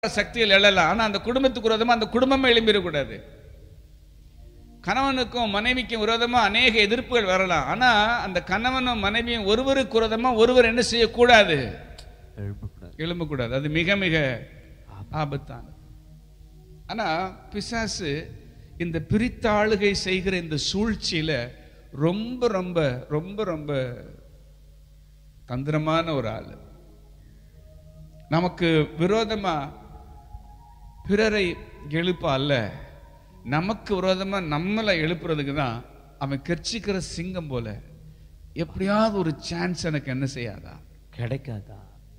சக்திகள் எழலாம் ஆனா அந்த குடும்பத்துக்கு விரோதமா அந்த குடும்பமே எழும்பிடக்கூடாது கணவனுக்கும் மனைவிக்கும் விரோதமா அநேக எதிர்ப்புகள் வரலாம் ஆனா அந்த கணவனும் மனைவியும் ஒருவருக்கு விரோதமா ஒருவர் என்ன செய்யக்கூடாது எழும்பக்கூடாது எழும்பக்கூடாது அது மிக மிக ஆபத்தானது ஆனா பிசாசு இந்த பிரித்தாளுகை செய்கிற இந்த சூழ்ச்சியில ரொம்ப ரொம்ப ரொம்ப ரொம்ப தந்திரமான ஒரு ஆள் நமக்கு விரோதமா பிறரை எழுப்ப அல்ல நமக்கு விரோதமா நம்மளை எழுப்புறதுக்கு தான் அவன் கெர்ச்சிக்கிற சிங்கம் போல எப்படியாவது ஒரு சான்ஸ் எனக்கு என்ன செய்யாதா கிடைக்காதா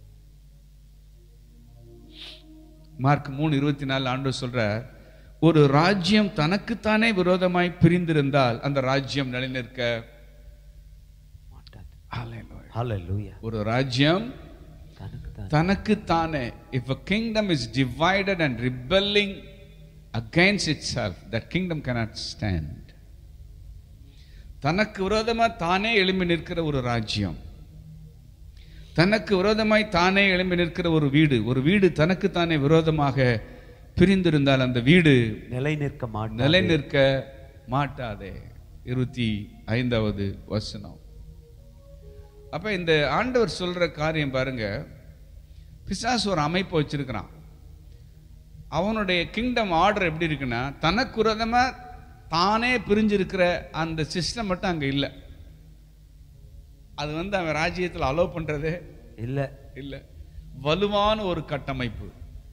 மார்க் மூணு இருபத்தி நாலு ஆண்டு சொல்றார் ஒரு ராஜ்யம் தனக்குத்தானே விரோதமாய் பிரிந்திருந்தால் அந்த ராஜ்யம் நிலைநிற்க மாட்டாது Hallelujah. ஹalleluya ஒரு ராஜ்யம் தனக்கு தான் தனக்குத்தானே if a kingdom is divided and rebelling against itself that kingdom cannot stand தனக்கு விரோதமா தானே எழும்பி நிற்கிற ஒரு ராஜ்யம் தனக்கு விரோதமாய் தானே எழும்பி நிற்கிற ஒரு வீடு ஒரு வீடு தனக்கு தானே விரோதமாக பிரிந்திருந்தால் அந்த வீடு நிலை நிற்க மாட்டாது நிலை நிற்க மாட்டாதே இருபத்தி ஐந்தாவது வசனம் அப்ப இந்த ஆண்டவர் சொல்ற காரியம் பாருங்க பிசாசு ஒரு அமைப்பு வச்சிருக்கிறான் அவனுடைய கிங்டம் ஆர்டர் எப்படி இருக்குன்னா தனக்கு விரோதமா தானே பிரிஞ்சிருக்கிற அந்த சிஸ்டம் மட்டும் அங்க இல்லை அது வந்து அவன் ராஜ்யத்தில் அலோவ் பண்றதே இல்ல இல்லை வலுவான ஒரு கட்டமைப்பு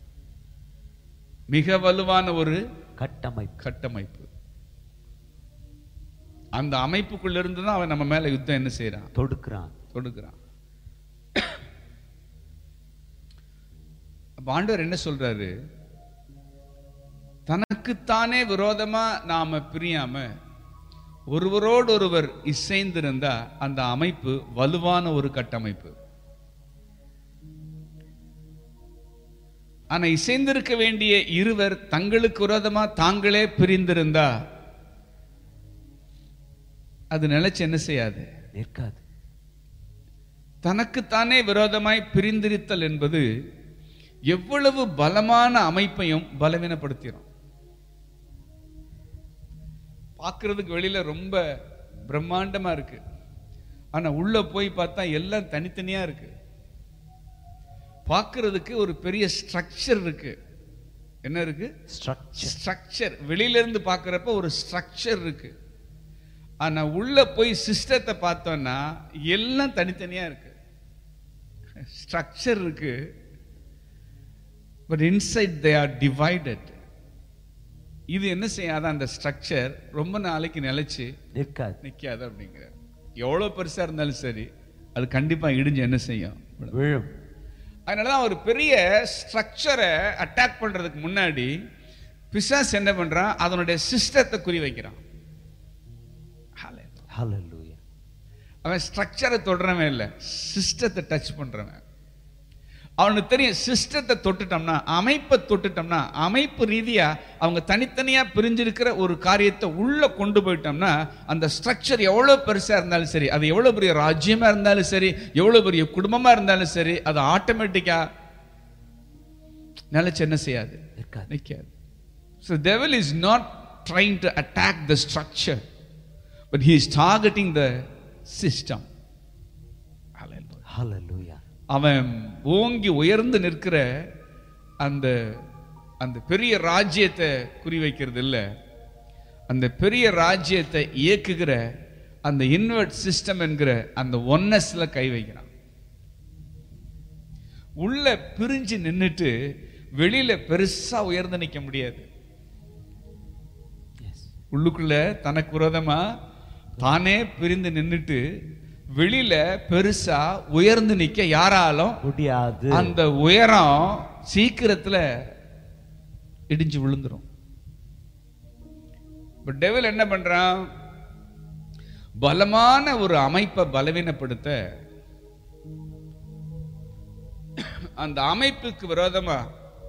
மிக வலுவான ஒரு கட்டமைப்பு கட்டமைப்பு அந்த அமைப்புக்குள்ள இருந்து தான் அவன் நம்ம மேல யுத்தம் என்ன செய்யறான் தொடுக்கிறான் தொடுக்கிறான் அப்ப ஆண்டவர் என்ன சொல்றாரு தனக்குத்தானே விரோதமா நாம பிரியாம ஒருவரோடு ஒருவர் இசைந்திருந்தா அந்த அமைப்பு வலுவான ஒரு கட்டமைப்பு ஆனா இசைந்திருக்க வேண்டிய இருவர் தங்களுக்கு விரோதமா தாங்களே பிரிந்திருந்தா அது நிலைச்சு என்ன செய்யாது நிற்காது தனக்குத்தானே விரோதமாய் பிரிந்திருத்தல் என்பது எவ்வளவு பலமான அமைப்பையும் பலவீனப்படுத்திடும் பார்க்கிறதுக்கு வெளியில ரொம்ப பிரம்மாண்டமா இருக்கு ஆனா உள்ள போய் பார்த்தா எல்லாம் தனித்தனியா இருக்கு பார்க்கிறதுக்கு ஒரு பெரிய ஸ்ட்ரக்சர் இருக்கு என்ன இருக்கு ஸ்ட்ரக்சர் ஸ்ட்ரக்சர் வெளியில இருந்து பார்க்கறப்ப ஒரு ஸ்ட்ரக்சர் இருக்கு ஆனா உள்ள போய் சிஸ்டத்தை பார்த்தோம்னா எல்லாம் தனித்தனியா இருக்கு ஸ்ட்ரக்சர் இருக்கு but inside they are divided இது என்ன செய்யாத அந்த ஸ்ட்ரக்சர் ரொம்ப நாளைக்கு நிலைச்சு நிற்காது நிக்காது அப்படிங்கிற எவ்வளவு பெருசா இருந்தாலும் சரி அது கண்டிப்பா இடிஞ்சு என்ன செய்யும் விழும் அதனாலதான் ஒரு பெரிய ஸ்ட்ரக்சரை அட்டாக் பண்றதுக்கு முன்னாடி பிசாஸ் என்ன பண்றான் அதனுடைய சிஸ்டத்தை குறி வைக்கிறான் Hallelujah. ஹalleluya அவன் ஸ்ட்ரக்சரை தொடுறவன் இல்லை சிஸ்டத்தை டச் பண்றவன் அவனுக்கு தெரியும் சிஸ்டத்தை தொட்டுட்டோம்னா அமைப்பை தொட்டுட்டோம்னா அமைப்பு ரீதியா அவங்க தனித்தனியா பிரிஞ்சிருக்கிற ஒரு காரியத்தை உள்ள கொண்டு போயிட்டோம்னா அந்த ஸ்ட்ரக்சர் எவ்வளவு பெருசா இருந்தாலும் சரி அது எவ்வளவு பெரிய ராஜ்யமா இருந்தாலும் சரி எவ்வளவு பெரிய குடும்பமா இருந்தாலும் சரி அது ஆட்டோமேட்டிக்கா நிலைச்சு என்ன செய்யாது நிற்காது நிற்காது so devil is not trying to attack the structure but he is targeting the system Hallelujah. ஹalleluya அவன் ஓங்கி உயர்ந்து நிற்கிற அந்த அந்த பெரிய ராஜ்யத்தை குறிவைக்கிறது இல்ல அந்த பெரிய ராஜ்யத்தை இயக்குகிற அந்த இன்வெர்ட் சிஸ்டம் என்கிற அந்த ஒன்னஸ்ல கை வைக்கிறான் உள்ள பிரிஞ்சு நின்னுட்டு வெளியில பெருசா உயர்ந்து நிக்க முடியாது எஸ் உள்ளுக்குள்ள தனக்கு விரோதமா தானே பிரிந்து நின்னுட்டு வெளியில பெருசா உயர்ந்து நிக்க யாராலும் முடியாது அந்த உயரம் சீக்கிரத்துல இடிஞ்சு விழுந்துரும் இப்ப டெவில் என்ன பண்றான் பலமான ஒரு அமைப்பை பலவீனப்படுத்த அந்த அமைப்புக்கு விரோதமா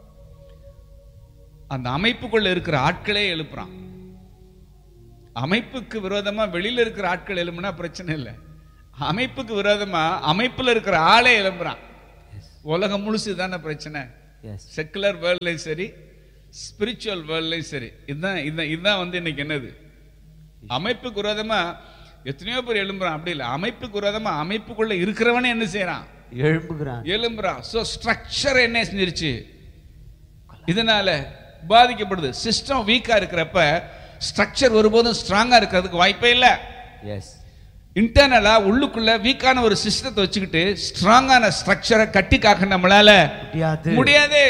அந்த அமைப்புக்குள்ள இருக்கிற ஆட்களே எழுப்புறான் அமைப்புக்கு விரோதமா வெளியில இருக்கிற ஆட்கள் எழுப்புனா பிரச்சனை இல்லை அமைப்புக்கு விரோதமா அமைப்புல இருக்கிற ஆளே எழும்புறான் உலகம் முழுசு தானே பிரச்சனை எஸ் செக்குலர் வேர்ல்ட்லையும் சரி ஸ்பிரிச்சுவல் வேர்ல்ட்லையும் சரி இதுதான் இதுதான் இதுதான் வந்து இன்னைக்கு என்னது அமைப்புக்கு விரோதமா எத்தனையோ பேர் எழும்புறான் அப்படி இல்லை அமைப்புக்கு விரோதமா அமைப்புக்குள்ள இருக்கிறவனே என்ன செய்யறான் எழும்புகிறான் எழும்புறான் ஸோ ஸ்ட்ரக்சர் என்ன செஞ்சிருச்சு இதனால பாதிக்கப்படுது சிஸ்டம் வீக்கா இருக்கிறப்ப ஸ்ட்ரக்சர் ஒருபோதும் ஸ்ட்ராங்கா இருக்கிறதுக்கு வாய்ப்பே இல்லை எஸ் இன்டர்னலா உள்ளுக்குள்ள வீக்கான ஒரு சிஸ்டத்தை வச்சுக்கிட்டு ஸ்ட்ராங்கான ஸ்ட்ரக்சரை கட்டி காக்க நம்மளால முடியாது முடியாது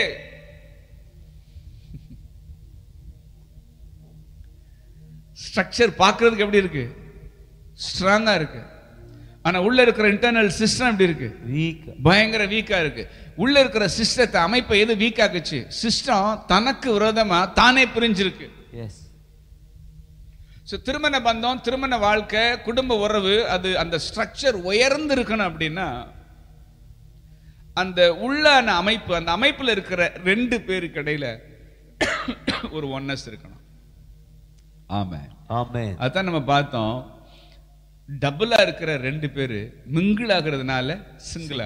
ஸ்ட்ரக்சர் பார்க்கிறதுக்கு எப்படி இருக்கு ஸ்ட்ராங்கா இருக்கு ஆனா உள்ள இருக்கிற இன்டர்னல் சிஸ்டம் எப்படி இருக்கு வீக் பயங்கர வீக்கா இருக்கு உள்ள இருக்கிற சிஸ்டத்தை அமைப்பை எது வீக் ஆக்குச்சு சிஸ்டம் தனக்கு விரோதமா தானே பிரிஞ்சிருக்கு எஸ் ஸோ திருமண பந்தம் திருமண வாழ்க்கை குடும்ப உறவு அது அந்த ஸ்ட்ரக்சர் உயர்ந்து இருக்கணும் அப்படின்னா அந்த உள்ளான அமைப்பு அந்த அமைப்புல இருக்கிற ரெண்டு பேருக்கு இடையில ஒரு ஒன்னஸ் இருக்கணும் ஆமா ஆமென் அதான் நம்ம பார்த்தோம் டபுளா இருக்கிற ரெண்டு பேரு மிங்கிள் ஆகுறதுனால சிங்கிள்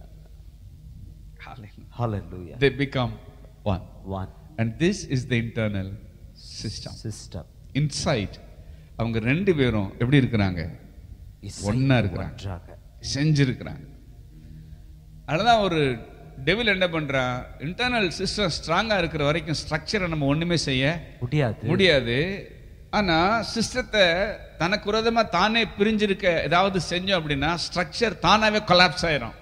ஹalleluya they become one one and this is the internal system system inside அவங்க ரெண்டு பேரும் எப்படி இருக்கிறாங்க இசைந்து ஒண்ணா இருக்கிறாங்க. ஒன்றாக செஞ்சிருக்கிறாங்க அதனால ஒரு டெவில் என்ன பண்றான் இன்டர்னல் சிஸ்டம் ஸ்ட்ராங்கா இருக்கிற வரைக்கும் ஸ்ட்ரக்சரை நம்ம ஒண்ணுமே செய்ய முடியாது முடியாது ஆனா சிஸ்டத்தை தனக்கு விரோதமா தானே பிரிஞ்சிருக்க ஏதாவது செஞ்சோம் அப்படின்னா ஸ்ட்ரக்சர் தானாவே கொலாப்ஸ் ஆயிரும்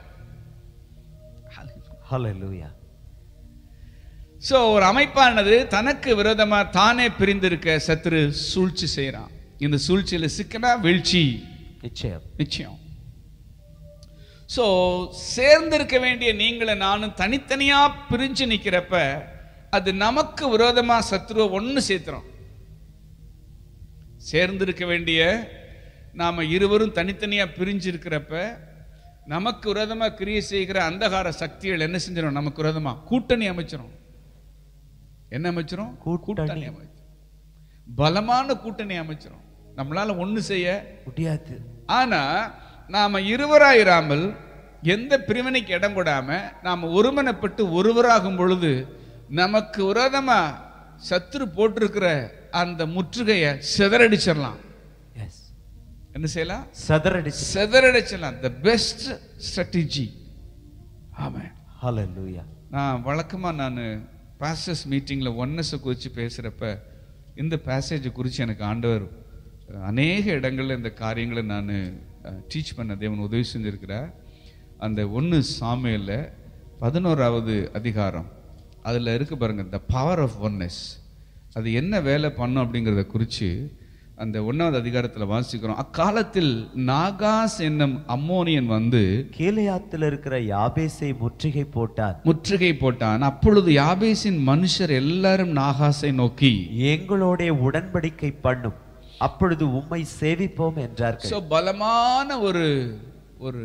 ஹalleluya சோ ஒரு அமைப்பானது தனக்கு விரோதமா தானே பிரிந்திருக்க சத்துரு சூழ்ச்சி செய்யறான் இந்த சூழ்ச்சியில சிக்கனா வீழ்ச்சி நிச்சயம் நிச்சயம் சோ சேர்ந்திருக்க வேண்டிய நீங்கள நானும் தனித்தனியா பிரிஞ்சு நிக்கிறப்ப அது நமக்கு விரோதமா சத்ருவை ஒண்ணு சேர்த்துறோம் சேர்ந்திருக்க வேண்டிய நாம இருவரும் தனித்தனியா பிரிஞ்சு இருக்கிறப்ப நமக்கு விரோதமா கிரியை செய்கிற அந்தகார சக்திகள் என்ன செஞ்சிடும் நமக்கு விரோதமா கூட்டணி அமைச்சிரும் என்ன அமைச்சிரும் கூட்டணி. அமைச்சிரும் பலமான கூட்டணி அமைச்சிரும் நம்மளால ஒண்ணு செய்ய முடியாது ஆனா நாம இருவராயிராமல் எந்த பிரிவினைக்கு இடம் கொடாம நாம ஒருமனப்பட்டு ஒருவராகும் பொழுது நமக்கு விரோதமா சத்துரு போட்டிருக்கிற அந்த முற்றுகையை சிதறடிச்சிடலாம் எஸ் என்ன செய்யலாம் சதறடிச்சு சிதறடிச்சிடலாம் த பெஸ்ட் ஸ்ட்ராட்டஜி ஆமாம் ஹalleluya நான் வழக்கமா நான் பாஸ்டர்ஸ் மீட்டிங்கில் ஒன்னஸை குறித்து பேசுகிறப்ப இந்த பேசேஜை குறித்து எனக்கு ஆண்டவர் அஹ், அநேக இடங்கள்ல இந்த காரியங்களை நான் டீச் பண்ண தேவன் உதவி செஞ்சிருக்கிறார் அந்த ஒன்று சாமியில் பதினோராவது அதிகாரம் அதில் இருக்கு பாருங்க த பவர் ஆஃப் ஒன்னஸ் அது என்ன வேலை பண்ணும் அப்படிங்கிறத குறித்து அந்த ஒன்றாவது அதிகாரத்தில் வாசிக்கிறோம் அக்காலத்தில் நாகாஸ் என்னும் அம்மோனியன் வந்து கீலேயாத்தில் இருக்கிற யாபேசை முற்றுகை போட்டான் முற்றுகை போட்டான் அப்பொழுது யாபேசின் மனுஷர் எல்லாரும் நாகாசை நோக்கி எங்களோட உடன்படிக்கை பண்ணும் அப்பொழுது உம்மை சேவிப்போம் என்றார்கள் சோ பலமான ஒரு ஒரு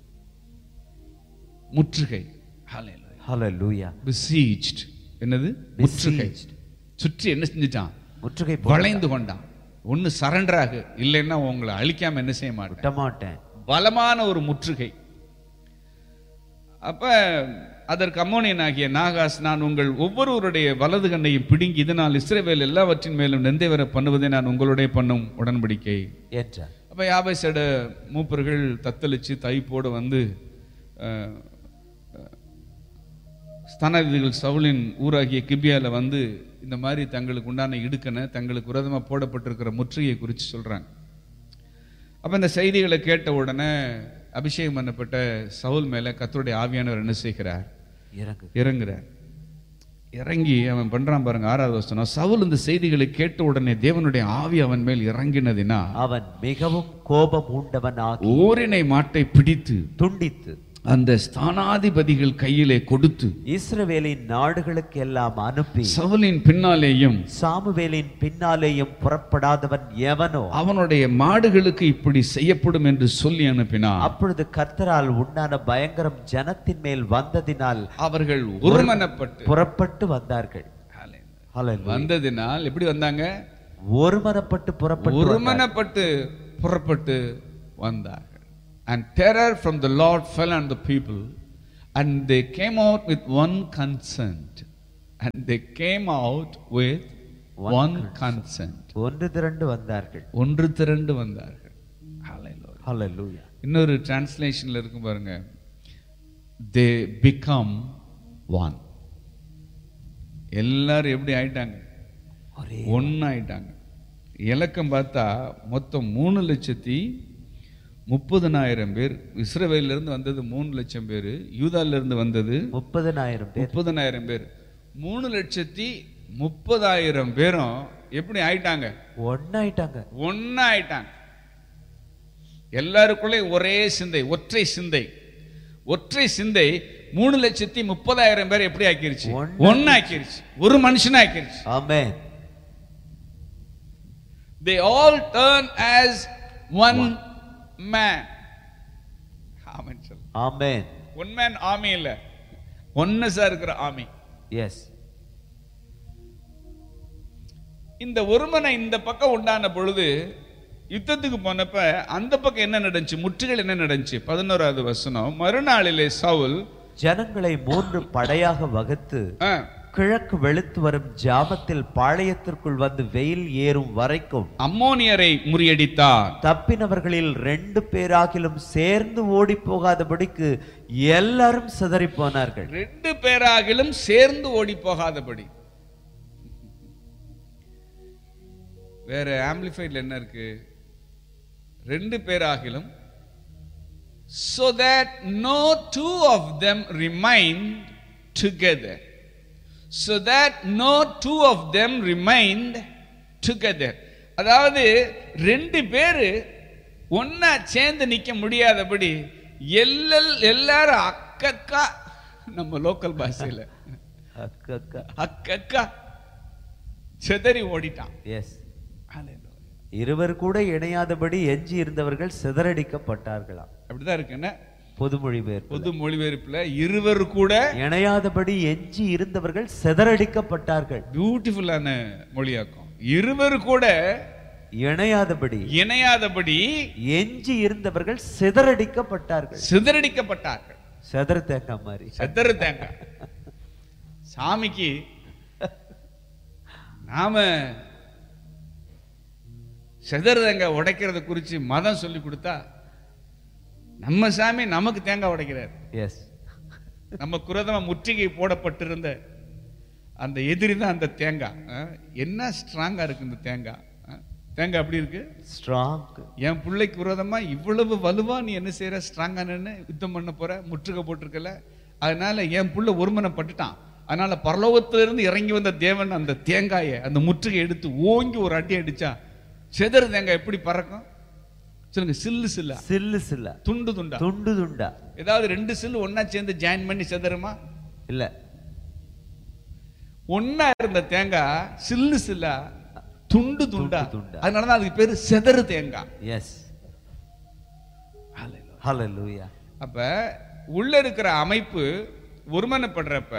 முற்றுகை Hallelujah. ஹalleluya Besieged. என்னது முற்றுகை Besieged. சுற்றி என்ன செஞ்சுட்டான் முற்றுகை போட்டான். வளைந்து கொண்டான் ஒன்னு சரண்டர் ஆகு இல்லைன்னா உங்களை அழிக்காம என்ன செய்ய மாட்டேன் விட மாட்டேன் பலமான ஒரு முற்றுகை அப்ப அதற்கு அம்மோனியன் ஆகிய நாகாஸ் நான் உங்கள் ஒவ்வொருவருடைய வலது கண்ணையும் பிடுங்கி இதனால் இஸ்ரவேல் எல்லாவற்றின் மேலும் நெந்தை வர பண்ணுவதை நான் உங்களுடைய பண்ணும் உடன்படிக்கை என்றார் அப்ப யாபேசட மூப்பர்கள் தத்தளிச்சு தைப்போடு வந்து அஹ், அஹ், ஸ்தானாதிபதிகள் சவுலின் ஊராகிய கிபியால வந்து இந்த மாதிரி தங்களுக்கு உண்டான இடுக்கனை தங்களுக்கு விரோதமா போடப்பட்டிருக்கிற முற்றுகையை குறித்து சொல்றாங்க அப்ப இந்த செய்திகளை கேட்ட உடனே அபிஷேகம் பண்ணப்பட்ட சவுல் மேல கர்த்தருடைய ஆவியானவர் என்ன செய்கிறார் இறங்கு இறங்குறார் இறங்கி அவன் பண்றான் பாருங்க ஆறாவது வசனம் சவுல் இந்த செய்திகளை கேட்ட உடனே தேவனுடைய ஆவி அவன் மேல் இறங்கினதினா அவன் மிகவும் கோபம் உண்டவன் ஆகி ஓரினை மாட்டை பிடித்து துண்டித்து அந்த ஸ்தானாதிபதிகள் கையிலே கொடுத்து இஸ்ரவேலின் நாடுகளுக்கு எல்லாம் அனுப்பி சவுலின் பின்னாலேயும் சாமுவேலின் பின்னாலேயும் புறப்படாதவன் எவனோ அவனுடைய மாடுகளுக்கு இப்படி செய்யப்படும் என்று சொல்லி அனுப்பினார் அப்பொழுது கர்த்தரால் உண்டான பயங்கரம் ஜனத்தின் மேல் வந்ததினால் அவர்கள் ஒருமனப்பட்டு புறப்பட்டு வந்தார்கள் ஹalleluya. வந்ததினால் எப்படி வந்தாங்க ஒருமனப்பட்டு புறப்பட்டு ஒருமனப்பட்டு புறப்பட்டு வந்தார்கள் and terror from the lord fell on the people and they came out with one consent and they came out with One one consent ஒன்று திரண்டு வந்தார்கள் ஒன்று திரண்டு வந்தார்கள் Hallelujah. ஹalleluya இன்னொரு டிரான்ஸ்லேஷன்ல இருக்கும் பாருங்க தே பிகம் ஒன் எல்லாரும் எப்படி ஆயிட்டாங்க ஒரே ஒன்னு ஆயிட்டாங்க இலக்கம் பார்த்தா மொத்தம் மூணு லட்சத்தி முப்பதனாயிரம் பேர் இஸ்ரவேல்ல இருந்து வந்தது மூணு லட்சம் பேர் யூதால இருந்து வந்தது முப்பதனாயிரம் பேர் முப்பதனாயிரம் பேர் மூணு லட்சத்தி முப்பதாயிரம் பேரும் எப்படி ஆயிட்டாங்க ஒன்னாயிட்டாங்க ஒன்னா ஆயிட்டாங்க எல்லாருக்குள்ளே ஒரே சிந்தை ஒற்றை சிந்தை ஒற்றை சிந்தை மூணு லட்சத்தி முப்பதாயிரம் பேர் எப்படி ஆக்கிருச்சு ஒண்ணா ஒன்னு ஆக்கிருச்சு ஒரு மனுஷனா ஆக்கிருச்சு ஆமென் they all turn as one man ஆமென் சொல்லு ஆமென் ஒன் மேன் ஆமி இல்ல ஒன்னஸா இருக்கிற ஆமி எஸ் இந்த ஒருமனை இந்த பக்கம் உண்டான பொழுது யுத்தத்துக்கு போனப்ப அந்த பக்கம் என்ன நடந்துச்சு முற்றுகள் என்ன நடந்துச்சு பதினோராவது வசனம் மறுநாளிலே சவுல் ஜனங்களை மூன்று படையாக வகுத்து ஆ, கிழக்கு வெளுத்து வரும் ஜாமத்தில் பாளையத்திற்குள் வந்து வெயில் ஏறும் வரைக்கும் அம்மோனியரை முறியடித்தார் தப்பினவர்களில் ரெண்டு பேராகிலும் சேர்ந்து ஓடி போகாதபடிக்கு எல்லாரும் சிதறி போனார்கள் ரெண்டு பேராகிலும் சேர்ந்து ஓடி போகாதபடி வேற ஆம்பிளிஃபைட்ல என்ன இருக்கு ரெண்டு பேராகிலும் so that no two of them remained together so that no two of them remained together அதாவது ரெண்டு பேரு ஒண்ணா சேர்ந்து நிக்க முடியாதபடி எல்லல் எல்லாரும் அக்கக்கா நம்ம லோக்கல் பாஷையில அக்கக்கா அக்கக்கா சிதறி ஓடிட்டான் எஸ் Hallelujah. இருவர் கூட இணையாதபடி எஞ்சி இருந்தவர்கள் சிதறடிக்கப்பட்டார்களாம் அப்படிதான் இருக்கு என்ன பொதுமொழி பேர் பொது மொழிபெயர்ப்புல இருவர் கூட இணையாதபடி எஞ்சி இருந்தவர்கள் சிதறடிக்கப்பட்டார்கள் பியூட்டிஃபுல்லான மொழியாக்கம் இருவர் கூட இணையாதபடி இணையாதபடி எஞ்சி இருந்தவர்கள் சிதறடிக்கப்பட்டார்கள் சிதறடிக்கப்பட்டார்கள் சிதற தேங்காய் மாதிரி செதறு தேங்காய் சாமிக்கு நாம செதறு தேங்காய் உடைக்கிறத குறித்து மதம் சொல்லி கொடுத்தா நம்ம சாமி நமக்கு தேங்காய் உடைக்கிறார் எஸ் நம்ம குரதமா முற்றுகை போடப்பட்டிருந்த அந்த எதிரி தான் அந்த தேங்காய் ஆ, என்ன ஸ்ட்ராங்கா இருக்கு இந்த தேங்காய் ஆ, தேங்காய் அப்படி இருக்கு ஸ்ட்ராங் என் பிள்ளைக்கு விரோதமா இவ்வளவு வலுவா நீ என்ன செய்யற ஸ்ட்ராங்கா நின்னு யுத்தம் பண்ண போற முற்றுகை போட்டிருக்கல அதனால என் புள்ள ஒருமனப்பட்டுட்டான் அதனால பரலோகத்திலிருந்து இறங்கி வந்த தேவன் அந்த தேங்காயை அந்த முற்றுகை எடுத்து ஓங்கி ஒரு அடி அடிச்சா செதறு தேங்காய் எப்படி பறக்கும் சொல்லுங்க சில்லு சில்லா சில்லு சில்ல துண்டு துண்டா துண்டு துண்டா ஏதாவது ரெண்டு சில்லு ஒண்ணா சேர்ந்து ஜாயின் பண்ணி செதறுமா இல்ல ஒண்ணா இருந்த தேங்காய் சில்லு சில்லா துண்டு துண்டா துண்டு துண்டா. அதனாலதான் அதுக்கு பேரு செதறு தேங்காய் எஸ் ஹalleluya அப்ப உள்ள இருக்கிற அமைப்பு ஒருமனப்படுறப்ப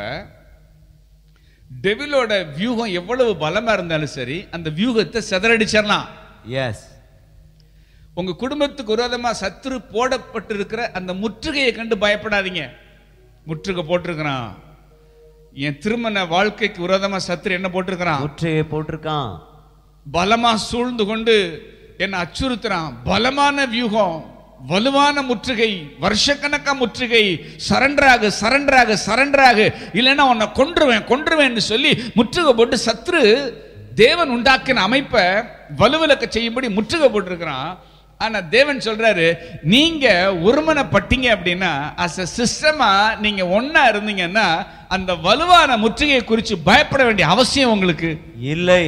டெவிலோட வியூகம் எவ்வளவு பலமா இருந்தாலும் சரி அந்த வியூகத்தை சிதறடிச்சிடலாம் எஸ் உங்க குடும்பத்துக்கு விரோதமா சத்துரு போடப்பட்டிருக்கிற அந்த முற்றுகையை கண்டு பயப்படாதீங்க முற்றுகை போட்டிருக்கிறான் என் திருமண வாழ்க்கைக்கு விரோதமா சத்துரு என்ன போட்டிருக்கிறான் முற்றையை போட்டிருக்கான் பலமா சூழ்ந்து கொண்டு என்னை அச்சுறுத்துறான் பலமான வியூகம் வலுவான முற்றுகை வருஷக்கணக்கா முற்றுகை சரண்டராக சரண்டராக சரண்டராக இல்லைன்னா உன்னை கொன்றுவேன் கொன்றுவேன்னு சொல்லி முற்றுகை போட்டு சத்ரு தேவன் உண்டாக்கின அமைப்பை வலுவிலக்க செய்யும்படி முற்றுகை போட்டிருக்கிறான் ஆனா தேவன் சொல்றாரு நீங்க ஒருமனப்பட்டீங்க அப்படின்னா அஸ் அ சிஸ்டமா நீங்க ஒண்ணா இருந்தீங்கன்னா அந்த வலுவான முற்றுகையை குறித்து பயப்பட வேண்டிய அவசியம் உங்களுக்கு இல்லை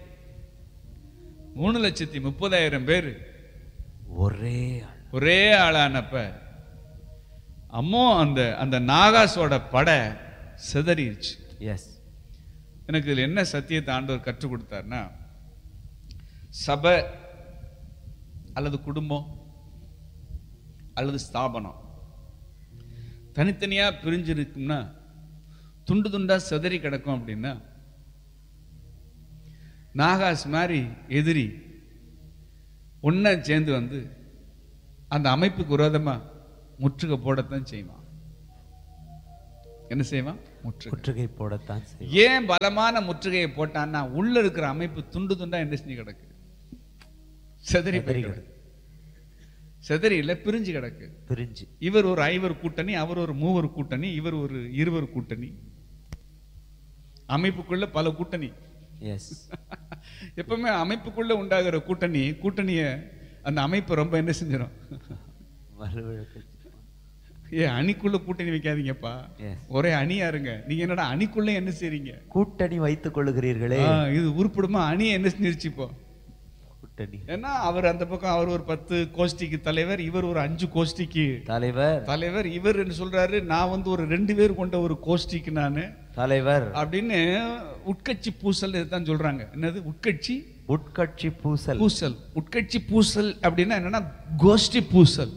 மூணு லட்சத்தி முப்பதாயிரம் பேர் ஒரே ஆள். ஒரே ஆளானப்ப அம்மோ அந்த அந்த நாகாஸோட படை சிதறிடுச்சு எஸ் எனக்கு இதுல என்ன சத்தியத்தை ஆண்டவர் கற்றுக் கொடுத்தாருன்னா சபை அல்லது குடும்பம் அல்லது ஸ்தாபனம் தனித்தனியா பிரிஞ்சிருக்கும்னா துண்டு துண்டா சிதறி கிடக்கும் அப்படின்னா நாகாஸ் மாதிரி எதிரி ஒண்ணா சேர்ந்து வந்து அந்த அமைப்புக்கு விரோதமா முற்றுகை போடத்தான் செய்வான் என்ன செய்வான் முற்றுகை முற்றுகை போடத்தான் செய்யும் ஏன் பலமான முற்றுகையை போட்டான்னா உள்ள இருக்கிற அமைப்பு துண்டு துண்டா என்ன செஞ்சு கிடக்கு செதறி போய் கிடக்கு. செதறி இல்ல பிரிஞ்சு கிடக்கு பிரிஞ்சு இவர் ஒரு ஐவர் கூட்டணி அவர் ஒரு மூவர் கூட்டணி இவர் ஒரு இருவர் கூட்டணி அமைப்புக்குள்ள பல கூட்டணி எஸ் எப்பவுமே அமைப்புக்குள்ள உண்டாகிற கூட்டணி கூட்டணிய அந்த அமைப்பு ரொம்ப என்ன செஞ்சிடும் வலுவிழக்கு ஏ அணிக்குள்ள கூட்டணி வைக்காதீங்கப்பா எஸ் ஒரே அணியா இருங்க நீங்க என்னடா அணிக்குள்ள என்ன செய்றீங்க கூட்டணி வைத்துக் கொள்ளுகிறீர்களே ஆ, இது உருப்படுமா அணி என்ன செஞ்சிருச்சு இப்போ கூட்டணி ஏன்னா அவர் அந்த பக்கம் அவர் ஒரு பத்து கோஷ்டிக்கு தலைவர் இவர் ஒரு அஞ்சு கோஷ்டிக்கு தலைவர் தலைவர் இவர் என்ன சொல்றாரு நான் வந்து ஒரு ரெண்டு பேர் கொண்ட ஒரு கோஷ்டிக்கு நானு தலைவர் அப்படின்னு உட்கட்சி பூசல் இதுதான் சொல்றாங்க என்னது உட்கட்சி உட்கட்சி பூசல் பூசல் உட்கட்சி பூசல் அப்படின்னா என்னன்னா கோஷ்டி பூசல்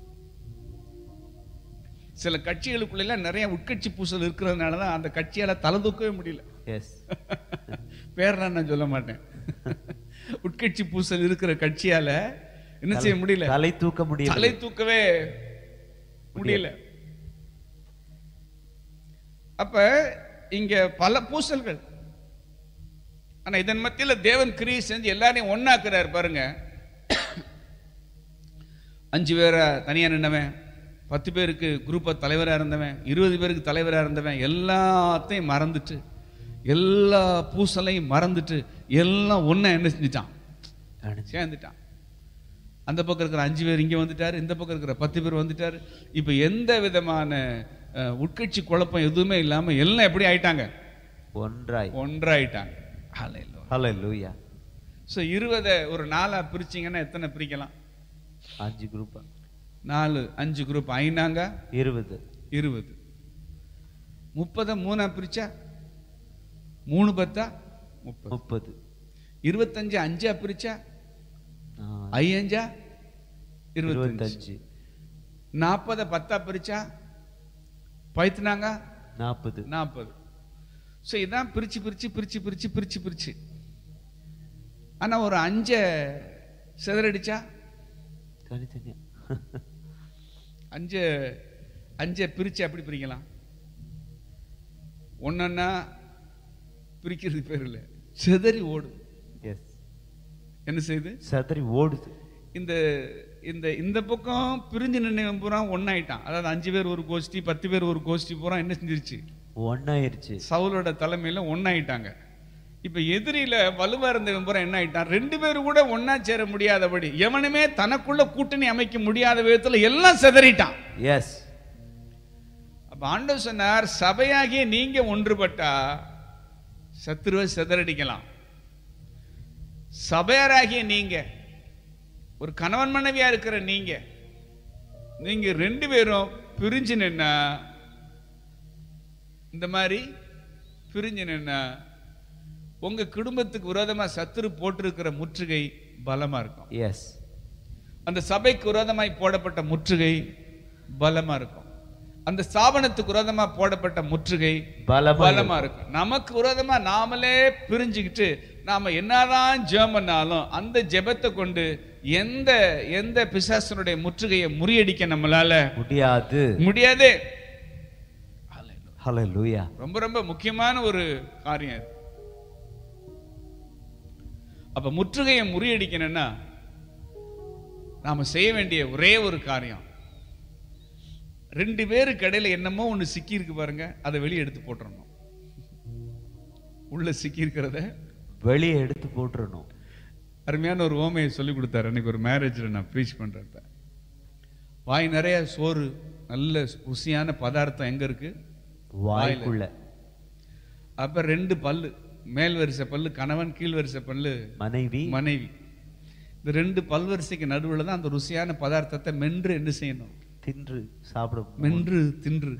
சில கட்சிகளுக்குள்ள எல்லாம் நிறைய உட்கட்சி பூசல் இருக்கிறதுனால தான் அந்த கட்சியால தலை தூக்கவே முடியல எஸ் பேரெல்லாம் நான் சொல்ல மாட்டேன் உட்கட்சி பூசல் இருக்கிற கட்சியால என்ன செய்ய முடியல தலை தூக்க முடியல தலை தூக்கவே முடியல அப்ப இங்க பல பூசல்கள் ஆனா இதன் மத்தியில தேவன் கிரியை செஞ்சு எல்லாரையும் ஒண்ணாக்குறாரு பாருங்க அஞ்சு பேரை தனியா நின்னவன் பத்து பேருக்கு குரூப்ப தலைவரா இருந்தவன் இருபது பேருக்கு தலைவரா இருந்தவன் எல்லாத்தையும் மறந்துட்டு எல்லா பூசலையும் மறந்துட்டு எல்லாம் ஒண்ணா என்ன செஞ்சுட்டான் அணிஞ்சு. சேர்ந்துட்டான் அந்த பக்கம் இருக்கிற அஞ்சு பேர் இங்க வந்துட்டாரு இந்த பக்கம் இருக்கிற பத்து பேர் வந்துட்டாரு இப்ப எந்த விதமான அஹ், உட்கட்சி குழப்பம் எதுவுமே இல்லாம எல்லாம் எப்படி ஆயிட்டாங்க ஒன்றாய் ஒன்றாயிட்டாங்க ஹalleluya. ஹalleluya ஸோ இருபதை ஒரு நாலா பிரிச்சீங்கன்னா எத்தனை பிரிக்கலாம் அஞ்சு குரூப் நாலு அஞ்சு குரூப் ஐநாங்க இருபது இருபது முப்பதை மூணா பிரிச்சா மூணு பத்தா முப்பது முப்பது இருபத்தஞ்சு அஞ்சா பிரிச்சா ஆ, ஐயஞ்சா இருபத்தஞ்சு இருபத்தஞ்சு நாற்பதை பத்தா பிரிச்சா பைத்துனாங்க நாற்பது நாற்பது ஸோ இதான் பிரிச்சு பிரிச்சு பிரிச்சு பிரிச்சு பிரிச்சு பிரிச்சு ஆனா ஒரு அஞ்சை சிதறடிச்சா தனித்தனியா அஞ்சு அஞ்சை பிரிச்சு எப்படி பிரிக்கலாம் ஒன்னொன்னா பிரிக்கிறது பேர் இல்லை சிதறி ஓடும் எஸ் என்ன செய்யுது சதறி ஓடுது இந்த இந்த இந்த பக்கம் பிரிஞ்சு நின்னவன் பூரா ஒன்னாயிட்டான் அதாவது அஞ்சு பேர் ஒரு கோஷ்டி பத்து பேர் ஒரு கோஷ்டி பூரா என்ன செஞ்சிருச்சு ஒன்னாயிருச்சு சவுலோட தலைமையில ஒன்னாயிட்டாங்க இப்ப எதிரியில வலுவா இருந்தவன் பூரா என்ன ஆயிட்டான் ரெண்டு பேரும் கூட ஒன்னா சேர முடியாதபடி எவனுமே தனக்குள்ள கூட்டணி அமைக்க முடியாத விதத்துல எல்லாம் சிதறிட்டான் எஸ் அப்ப ஆண்டவர் சொன்னார் சபையாகிய நீங்க ஒன்றுபட்டா சத்துருவை சிதறடிக்கலாம் சபையாராகிய நீங்க ஒரு கணவன் மனைவியா இருக்கிற நீங்க நீங்க ரெண்டு பேரும் பிரிஞ்சு நின்னா இந்த மாதிரி பிரிஞ்சு நின்னா உங்க குடும்பத்துக்கு விரோதமா சத்துரு போட்டிருக்கிற முற்றுகை பலமா இருக்கும் எஸ் அந்த சபைக்கு விரோதமாய் போடப்பட்ட முற்றுகை பலமா இருக்கும் அந்த ஸ்தாபனத்துக்கு விரோதமா போடப்பட்ட முற்றுகை பலமா பலமா இருக்கும் நமக்கு விரோதமா நாமளே பிரிஞ்சுக்கிட்டு நாம என்னதான் ஜெபம் பண்ணாலும் அந்த ஜெபத்தை கொண்டு எந்த எந்த பிசாசனுடைய முற்றுகையை முறியடிக்க நம்மளால முடியாது முடியாதே ஹalleluya ரொம்ப ரொம்ப முக்கியமான ஒரு காரியம் இது அப்ப முற்றுகையை முறியடிக்கணும்னா நாம செய்ய வேண்டிய ஒரே ஒரு காரியம் ரெண்டு பேருக்கு இடையில என்னமோ ஒண்ணு சிக்கி இருக்கு பாருங்க அதை வெளியே எடுத்து போட்டுறணும் உள்ள சிக்கி இருக்கிறத வெளியே எடுத்து போட்டுறணும் அருமையான ஒரு ஓமையை சொல்லி கொடுத்தாரு அன்னைக்கு ஒரு மேரேஜில் நான் ப்ரீச் பண்றப்ப வாய் நிறைய சோறு நல்ல ருசியான பதார்த்தம் எங்க இருக்கு வாய்க்குள்ள அப்ப ரெண்டு பல்லு மேல் வரிசை பல்லு கணவன் கீழ் வரிசை பல்லு மனைவி மனைவி இந்த ரெண்டு பல்வரிசைக்கு நடுவுல தான் அந்த ருசியான பதார்த்தத்தை மென்று என்ன செய்யணும் தின்று சாப்பிடும் மென்று தின்று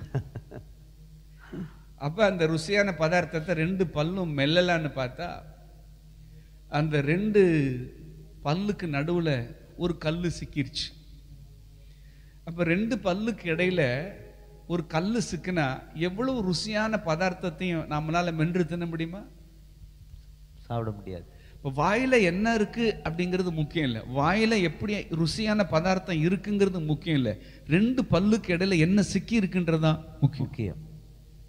அப்ப அந்த ருசியான பதார்த்தத்தை ரெண்டு பல்லும் மெல்லலான்னு பார்த்தா அந்த ரெண்டு பல்லுக்கு நடுவுல ஒரு கல்லு சிக்கிருச்சு அப்ப ரெண்டு பல்லுக்கு இடையில ஒரு கல்லு சிக்கினா எவ்வளவு ருசியான பதார்த்தத்தையும் நம்மளால மென்று தின்ன முடியுமா சாப்பிட முடியாது இப்போ வாயில என்ன இருக்கு அப்படிங்கிறது முக்கியம் இல்லை வாயில எப்படி ருசியான பதார்த்தம் இருக்குங்கிறது முக்கியம் இல்லை ரெண்டு பல்லுக்கு இடையில என்ன சிக்கி இருக்குன்றதுதான் முக்கியம் முக்கியம்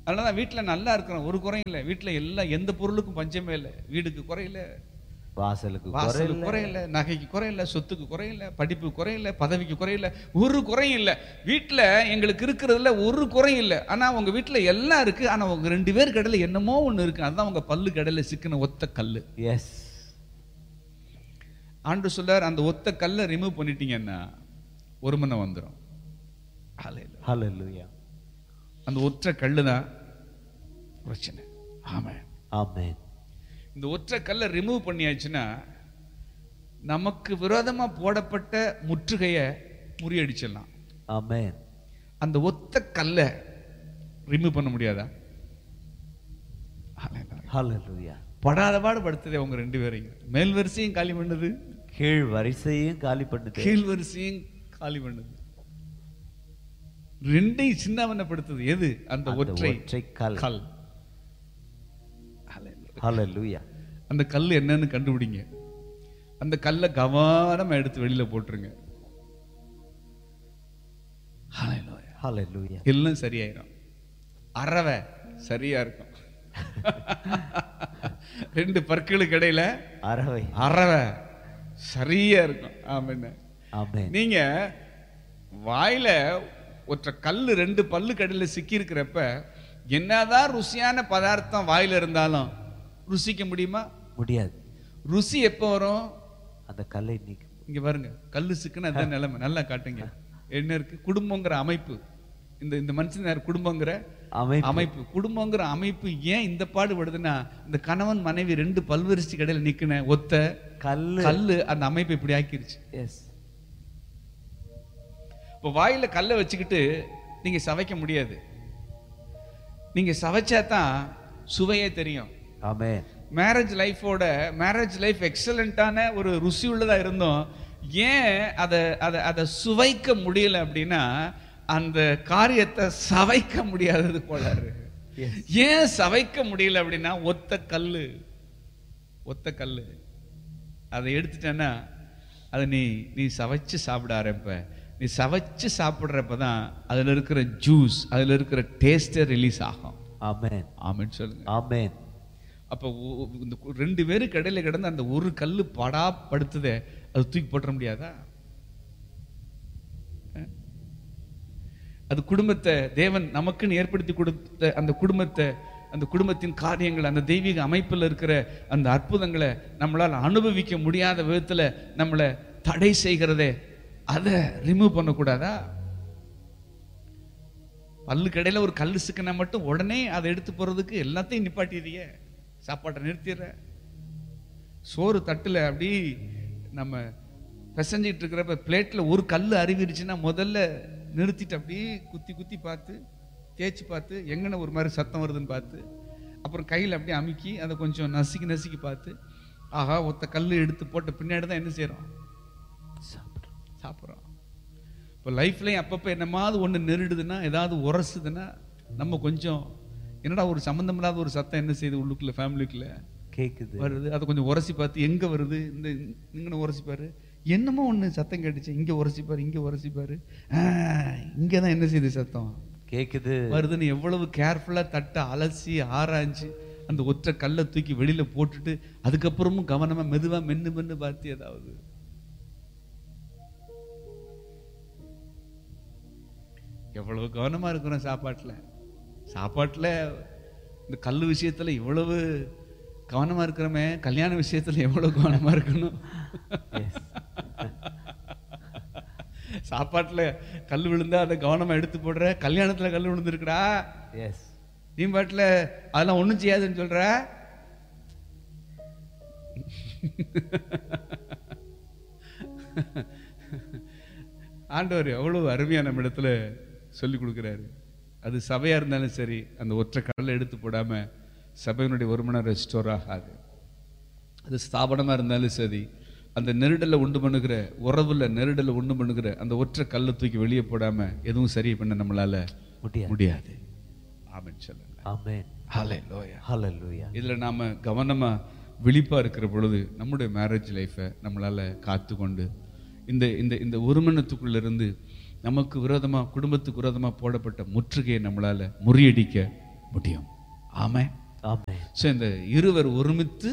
அதனால தான் வீட்டில் நல்லா இருக்கிறோம் ஒரு குறையும் இல்லை வீட்டில் எல்லாம் எந்த பொருளுக்கும் பஞ்சமே இல்லை வீடுக்கு குறையில வாசலுக்கு குறை வாசலுக்கு இல்ல. குறையில்ல நகைக்கு குறையில்ல சொத்துக்கு குறையில்ல படிப்பு குறையில்ல பதவிக்கு குறையில்ல ஒரு குறையும் இல்லை வீட்டில் எங்களுக்கு இருக்கிறதுல ஒரு குறையும் இல்லை ஆனால் உங்க வீட்டில் எல்லாம் இருக்கு ஆனால் உங்க ரெண்டு பேர் கடையில் என்னமோ ஒன்று இருக்கு அதுதான் உங்க பல்லு கடையில் சிக்கின ஒத்த கல் எஸ் ஆண்டு சொல்லார் அந்த ஒத்த கல்லை ரிமூவ் பண்ணிட்டீங்கன்னா ஒரு மணி வந்துடும் ஹalleluya அந்த ஒற்றை கல்லு தான் பிரச்சனை ஆமாம் ஆமென் இந்த ஒற்றை கல்லை ரிமூவ் பண்ணியாச்சுன்னா நமக்கு விரோதமா போடப்பட்ட முற்றுகையை முறியடிச்சிடலாம் ஆமென் அந்த ஒத்த கல்லை ரிமூவ் பண்ண முடியாதா ஹalleluya படாத பாடு படுத்ததே உங்க ரெண்டு பேரையும் மேல் வரிசையும் காலி பண்ணுது கீழ் வரிசையும் காலி பண்ணுது கீழ் வரிசையும் காலி பண்ணுது ரெண்டையும் சின்னவனப்படுத்துது எது அந்த அந்த ஒற்றை ஒற்றை கல் கல் ஹalleluya அந்த கல் என்னன்னு கண்டுபிடிங்க அந்த கல்லை கவனமா எடுத்து வெளியில போட்டுருங்க Hallelujah. ஹalleluya எல்லாம் சரியாயிரும் அறவை சரியா இருக்கும் ரெண்டு பற்களுக்கு இடையில அறவை அறவை சரியா இருக்கும் ஆமாண்ணே ஆமென் நீங்க வாயில ஒற்றை கல்லு ரெண்டு பல்லு கடையில சிக்கி இருக்கிறப்ப என்னதான் ருசியான பதார்த்தம் வாயில இருந்தாலும் ருசிக்க முடியுமா முடியாது ருசி எப்போ வரும் அந்த கல்லை நீக்கும் இங்க பாருங்க கல்லு சிக்குன்னு அதான் நிலைமை நல்லா காட்டுங்க என்ன இருக்கு குடும்பங்கிற அமைப்பு இந்த இந்த மனுஷன் யார் குடும்பங்கிற அமைப்பு அமைப்பு குடும்பங்கிற அமைப்பு ஏன் இந்த பாடுபடுதுன்னா இந்த கணவன் மனைவி ரெண்டு பல்வரிசை கடையில நிக்கின ஒத்த கல்லு கல்லு அந்த அமைப்பை இப்படி ஆக்கிருச்சு எஸ் இப்போ வாயில கல்லை வச்சுக்கிட்டு நீங்க சவைக்க முடியாது நீங்க சவைச்சா தான் சுவையே தெரியும் ஆமென் மேரேஜ் லைஃபோட மேரேஜ் லைஃப் எக்ஸலண்ட்டான ஒரு ருசி உள்ளதா இருந்தோம் ஏன் அதை அதை அதை சுவைக்க முடியல அப்படின்னா அந்த காரியத்தை சவைக்க முடியாதது போலாரு Yes. ஏன் சவைக்க முடியல அப்படின்னா ஒத்த கல்லு ஒத்த கல்லு அதை எடுத்துட்டேன்னா அதை நீ நீ சவைச்சு சாப்பிட ஆரம்ப நீ சவைச்சு சாப்பிட்றப்ப தான் அதில் இருக்கிற ஜூஸ் அதில் இருக்கிற டேஸ்டே ரிலீஸ் ஆகும் ஆமென் ஆமென்னு சொல்லுங்க ஆமென் அப்போ ஒ- இந்த கு- ரெண்டு பேரும் கடையில கிடந்து அந்த ஒரு கல்லு படா படுத்துதே அது தூக்கி போட்டுற முடியாதா அஹ்? அது குடும்பத்தை தேவன் நமக்குன்னு ஏற்படுத்தி கொடுத்த அந்த குடும்பத்தை அந்த குடும்பத்தின் காரியங்கள் அந்த தெய்வீக அமைப்பில் இருக்கிற அந்த அற்புதங்களை நம்மளால் அனுபவிக்க முடியாத விதத்துல நம்மளை தடை செய்கிறதே அதை ரிமூவ் பண்ணக்கூடாதா பல்லு கடையில ஒரு கல் சிக்கனை மட்டும் உடனே அதை எடுத்து போறதுக்கு எல்லாத்தையும் நிப்பாட்டிடுறிய சாப்பாட்டை நிறுத்திடுற சோறு தட்டுல அப்படி நம்ம பிசைஞ்சிட்டு இருக்கிறப்ப பிளேட்ல ஒரு கல் அருவிருச்சுன்னா முதல்ல நிறுத்திட்டு அப்படியே குத்தி குத்தி பார்த்து தேய்ச்சி பார்த்து எங்கன ஒரு மாதிரி சத்தம் வருதுன்னு பார்த்து அப்புறம் கையில் அப்படியே அமுக்கி அதை கொஞ்சம் நசுக்கி நசுக்கி பார்த்து ஆஹா ஒத்த கல் எடுத்து போட்ட பின்னாடி தான் என்ன செய்றோம் சாப்பிடுறோம் சாப்பிட்றோம் இப்போ லைஃப்லையும் அப்பப்போ என்னமாவது ஒன்று நெருடுதுன்னா ஏதாவது உரசுதுன்னா நம்ம கொஞ்சம் என்னடா ஒரு சம்மந்தம் இல்லாத ஒரு சத்தம் என்ன செய்யுது உள்ளுக்குள்ள ஃபேமிலிக்குள்ள கேக்குது வருது அதை கொஞ்சம் உரசி பார்த்து எங்கே வருது இந்த இங்கே உரசிப்பாரு என்னமோ ஒன்று சத்தம் கேட்டுச்சு இங்கே உரசிப்பாரு இங்கே உரசிப்பாரு இங்கே தான் என்ன செய்யுது சத்தம் கேக்குது வருதுன்னு எவ்வளவு கேர்ஃபுல்லாக தட்டை அலசி ஆராய்ஞ்சு அந்த ஒற்றை கல்லை தூக்கி வெளியில போட்டுட்டு அதுக்கப்புறமும் கவனமா மெதுவா மென்னு மென்னு பார்த்து ஏதாவது எவ்வளவு கவனமா இருக்கிறோம் சாப்பாட்டுல சாப்பாட்டுல இந்த கல் விஷயத்துல இவ்வளவு கவனமா இருக்கிறோமே கல்யாண விஷயத்துல எவ்வளவு கவனமா இருக்கணும் Yes. சாப்பாட்டுல கல் விழுந்தா அதை கவனமா எடுத்து போடுற கல்யாணத்துல கல் விழுந்துருக்குடா எஸ் நீ பாட்டுல அதெல்லாம் ஒண்ணும் செய்யாதுன்னு சொல்ற ஆண்டவர் எவ்வளவு அருமையா நம்ம இடத்துல சொல்லி கொடுக்குறாரு அது சபையா இருந்தாலும் சரி அந்த ஒற்றை கடலை எடுத்து போடாம சபையினுடைய ஒருமனம் ரெஸ்டோர் ஆகாது அது ஸ்தாபனமா இருந்தாலும் சரி அந்த நெருடலை உண்டு பண்ணுகிற உறவுல நெருடலை உண்டு பண்ணுகிற அந்த ஒற்றை கல்லை தூக்கி வெளியே போடாம எதுவும் சரி பண்ண நம்மளால முடியாது முடியாது ஆமென் சொல்லுங்க ஆமென் ஹalleluya ஹalleluya இதுல நாம கவனமா விழிப்பா இருக்கிற பொழுது நம்முடைய மேரேஜ் லைஃப்பை நம்மளால காத்துக்கொண்டு இந்த இந்த இந்த ஒருமனத்துக்குள்ள இருந்து நமக்கு விரோதமா குடும்பத்துக்கு விரோதமா போடப்பட்ட முற்றுகையை நம்மளால முறியடிக்க முடியும் ஆமென் ஆமென் ஸோ இந்த இருவர் ஒருமித்து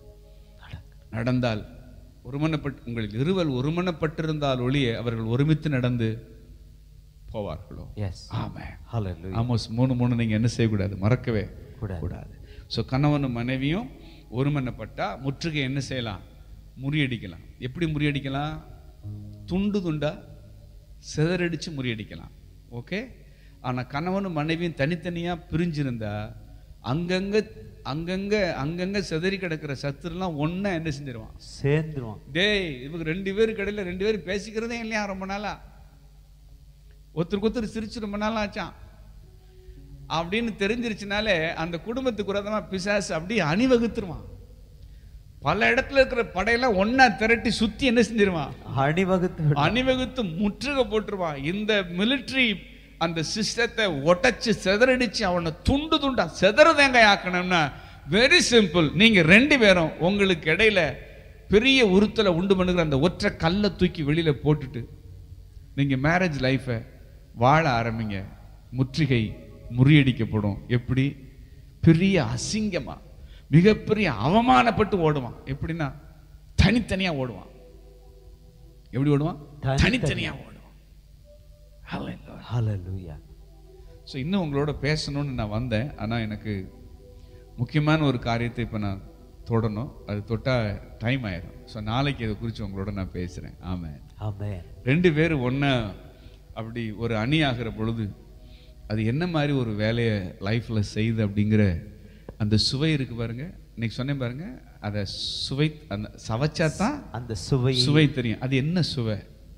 நடந்தால் ஒருமனப்பட்டு உங்களில் இருவர் ஒருமனப்பட்டிருந்தால் ஒழிய அவர்கள் ஒருமித்து நடந்து போவார்களோ எஸ் ஆமென் ஹalleluya ஆமோஸ் மூணு மூணு நீங்க என்ன செய்யக்கூடாது மறக்கவே கூடாது. கூடாது ஸோ கணவனும் மனைவியும் ஒருமனப்பட்டா முற்றுகை என்ன செய்யலாம் முறியடிக்கலாம் எப்படி முறியடிக்கலாம் துண்டு துண்டா சிதறடிச்சு முறியடிக்கலாம் ஓகே ஆனா கணவனும் மனைவியும் தனித்தனியா பிரிஞ்சிருந்தா அங்கங்க அங்கங்க அங்கங்க சிதறி கிடக்கிற சத்துருலாம் ஒண்ணா என்ன செஞ்சிருவான் சேர்ந்துருவான் டேய் இவங்க ரெண்டு பேரும் கடையில் ரெண்டு பேரும் பேசிக்கிறதே இல்லையா ரொம்ப நாளா ஒருத்தருக்கு ஒருத்தர் சிரிச்சு ரொம்ப நாள் ஆச்சான் அப்படின்னு தெரிஞ்சிருச்சுனாலே அந்த குடும்பத்துக்கு விரோதமா பிசாசு அப்படியே அணிவகுத்துருவான் பல இடத்துல இருக்கிற படையெல்லாம் ஒண்ணா திரட்டி சுத்தி என்ன செஞ்சிருவான் அணிவகுத்து விடு. அணிவகுத்து முற்றுகை போட்டுருவான் இந்த மிலிட்டரி அந்த சிஸ்டத்தை ஒட்டச்சு செதறடிச்சு அவனை துண்டு துண்டா செதறதேங்க ஆக்கணும்னா வெரி சிம்பிள் நீங்க ரெண்டு பேரும் உங்களுக்கு இடையில பெரிய உறுத்தலை உண்டு பண்ணுகிற அந்த ஒற்றை கல்லை தூக்கி வெளியில போட்டுட்டு நீங்க மேரேஜ் லைஃபை வாழ ஆரம்பிங்க முற்றுகை முறியடிக்கப்படும் எப்படி பெரிய அசிங்கமா மிகப்பெரிய அவமானப்பட்டு ஓடுவான் எப்படின்னா தனித்தனியா ஓடுவான் எப்படி ஓடுவான் தனித்தனியா. தனித்தனியா ஓடுவான் Hallelujah. ஹalleluya ஸோ இன்னும் உங்களோட பேசணும்னு நான் வந்தேன் ஆனால் எனக்கு முக்கியமான ஒரு காரியத்தை இப்போ நான் தொடணும் அது தொட்டால் டைம் ஆயிடும் ஸோ நாளைக்கு இதை குறித்து உங்களோட நான் பேசுகிறேன் ஆமாம் ஆமென் ரெண்டு பேரும் ஒன்றா அப்படி ஒரு அணி ஆகிற பொழுது அது என்ன மாதிரி ஒரு வேலையை லைஃப்பில் செய்யுது அப்படிங்கிற அந்த சுவை இருக்கு பாருங்க இன்னைக்கு சொன்னேன் பாருங்க அதை சுவை அந்த சவைச்சா தான் அந்த சுவை சுவை தெரியும் அது என்ன சுவை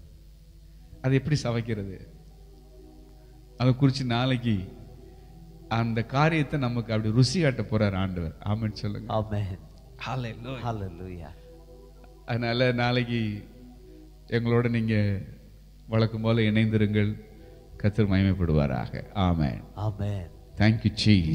அது எப்படி சவைக்கிறது அதை குறித்து நாளைக்கு அந்த காரியத்தை நமக்கு அப்படி ருசி காட்ட போறார் ஆண்டவர் ஆமென்னு சொல்லுங்க ஆமென் Hallelujah. ஹalleluya அதனால நாளைக்கு எங்களோட நீங்க வழக்கம் போல இணைந்திருங்கள் கத்தர் மகிமைப்படுவாராக ஆமென் ஆமென் தேங்க்யூ சீ